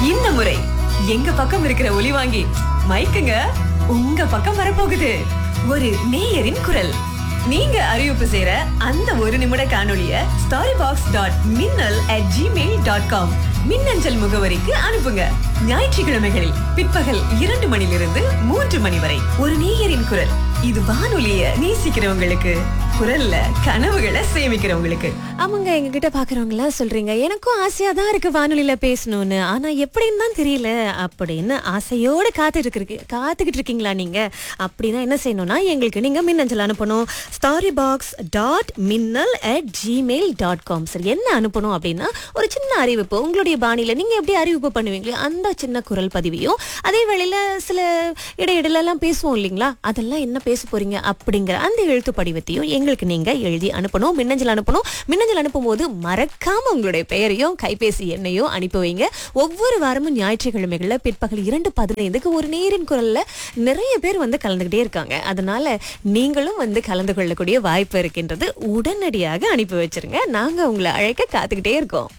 இந்த முறை எங்க பக்கம் இருக்கிற ஒலி வாங்கி மைக்குங்க உங்க பக்கம் வரப்போகுது ஒரு நேயரின் குரல் நீங்க அறிவிப்பு செய்யற அந்த ஒரு நிமிட காணொளிய ஸ்டாரி பாக்ஸ் டாட் மின்னல் அட் ஜிமெயில் டாட் காம் மின்னஞ்சல் முகவரிக்கு அனுப்புங்க ஞாயிற்றுக்கிழமைகளில் பிற்பகல் இரண்டு மணிலிருந்து மூன்று மணி வரை ஒரு நேயரின் குரல் இது வானொலிய நேசிக்கிறவங்களுக்கு குரல்ல கனவுகளை சேமிக்கிறவங்களுக்கு ஆமாங்க எங்க கிட்ட பாக்குறவங்க எல்லாம் சொல்றீங்க எனக்கும் ஆசையா தான் இருக்கு வானொலியில பேசணும்னு ஆனா எப்படின்னு தான் தெரியல அப்படின்னு ஆசையோட காத்துட்டு இருக்கு காத்துக்கிட்டு இருக்கீங்களா நீங்க அப்படின்னா என்ன செய்யணும்னா எங்களுக்கு நீங்க மின்னஞ்சல் அனுப்பணும் ஸ்டாரி பாக்ஸ் டாட் மின்னல் அட் ஜிமெயில் டாட் காம் சரி என்ன அனுப்பணும் அப்படின்னா ஒரு சின்ன அறிவிப்பு உங்களுடைய பாணியில நீங்க எப்படி அறிவிப்பு பண்ணுவீங்களோ அந்த சின்ன குரல் பதிவையும் அதே வேளையில சில இடையிடல எல்லாம் பேசுவோம் இல்லைங்களா அதெல்லாம் என்ன பேச போறீங்க அப்படிங்கிற அந்த எழுத்து படிவத்தையும் எங்களுக்கு நீங்க எழுதி அனுப்பணும் மின்னஞ்சல் அனுப்பணும் மின்னஞ்சல் அனுப்பும்போது மறக்காம உங்களுடைய பெயரையும் கைபேசி எண்ணையும் அனுப்பி வைங்க ஒவ்வொரு வாரமும் ஞாயிற்றுக்கிழமைகள்ல பிற்பகல் இரண்டு பதினைந்துக்கு ஒரு நேரின் குரல்ல நிறைய பேர் வந்து கலந்துகிட்டே இருக்காங்க அதனால நீங்களும் வந்து கலந்து கொள்ளக்கூடிய வாய்ப்பு இருக்கின்றது உடனடியாக அனுப்பி வச்சிருங்க நாங்க உங்களை அழைக்க காத்துக்கிட்டே இருக்கோம்